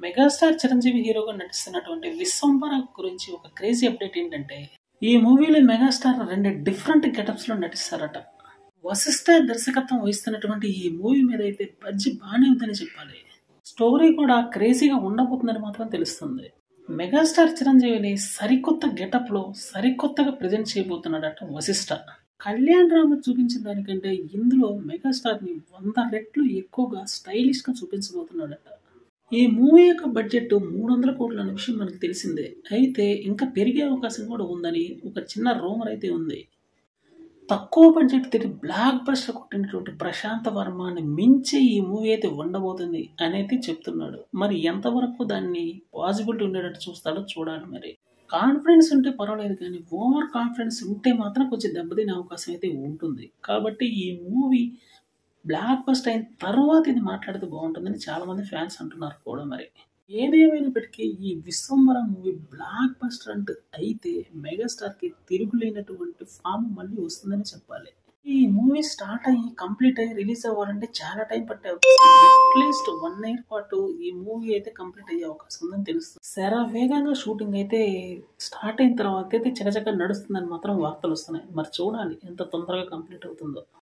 megastar Chiranjeevi హీరోగా నటిస్తున్నటువంటి విశ్వంబర గురించి ఒక క్రేజీ అప్డేట్ ఏంటంటే ఈ మూవీలో మెగాస్టార్ రెండు డిఫరెంట్ గెటప్స్ లో నటిస్తారట వశిష్ఠ దర్శకత్వం వహిస్తున్నటువంటి ఈ మూవీ మీద అయితే బజ్జి బాగానే ఉందని చెప్పాలి స్టోరీ కూడా క్రేజీగా ఉండబోతుందని మాత్రం తెలుస్తుంది మెగాస్టార్ చిరంజీవిని సరికొత్త గెటప్ లో సరికొత్తగా ప్రజెంట్ చేయబోతున్నాడట వశిష్ఠ కళ్యాణ్ రామ్ చూపించిన దానికంటే ఇందులో మెగాస్టార్ ని వంద రెట్లు ఎక్కువగా స్టైలిష్ గా చూపించబోతున్నాడట ఈ మూవీ యొక్క బడ్జెట్ మూడు వందల కోట్ల అనే విషయం మనకు తెలిసిందే అయితే ఇంకా పెరిగే అవకాశం కూడా ఉందని ఒక చిన్న రూమర్ అయితే ఉంది తక్కువ బడ్జెట్ తిరిగి బ్లాక్ బస్టర్ కొట్టినటువంటి ప్రశాంత్ వర్మని మించి ఈ మూవీ అయితే ఉండబోతుంది అనేది చెప్తున్నాడు మరి ఎంతవరకు దాన్ని పాసిబిలిటీ ఉండేటట్టు చూస్తాడో చూడాలి మరి కాన్ఫిడెన్స్ ఉంటే పర్వాలేదు కానీ ఓవర్ కాన్ఫిడెన్స్ ఉంటే మాత్రం కొంచెం దెబ్బతినే అవకాశం అయితే ఉంటుంది కాబట్టి ఈ మూవీ బ్లాక్ బస్ట్ అయిన తర్వాత ఇది మాట్లాడితే బాగుంటుందని చాలా మంది ఫ్యాన్స్ అంటున్నారు కూడా మరి ఏదేమైనప్పటికీ ఈ విశ్వంబర మూవీ బ్లాక్ బస్టర్ అంటే అయితే మెగాస్టార్ కి తిరుగులేనటువంటి ఫామ్ మళ్ళీ వస్తుందని చెప్పాలి ఈ మూవీ స్టార్ట్ అయ్యి కంప్లీట్ అయ్యి రిలీజ్ అవ్వాలంటే చాలా టైం పట్టే అవకాశం అట్లీస్ట్ వన్ ఇయర్ పాటు ఈ మూవీ అయితే కంప్లీట్ అయ్యే అవకాశం ఉందని తెలుస్తుంది శర వేగంగా షూటింగ్ అయితే స్టార్ట్ అయిన తర్వాత అయితే చకచక నడుస్తుందని మాత్రం వార్తలు వస్తున్నాయి మరి చూడాలి ఎంత తొందరగా కంప్లీట్ అవుతుందో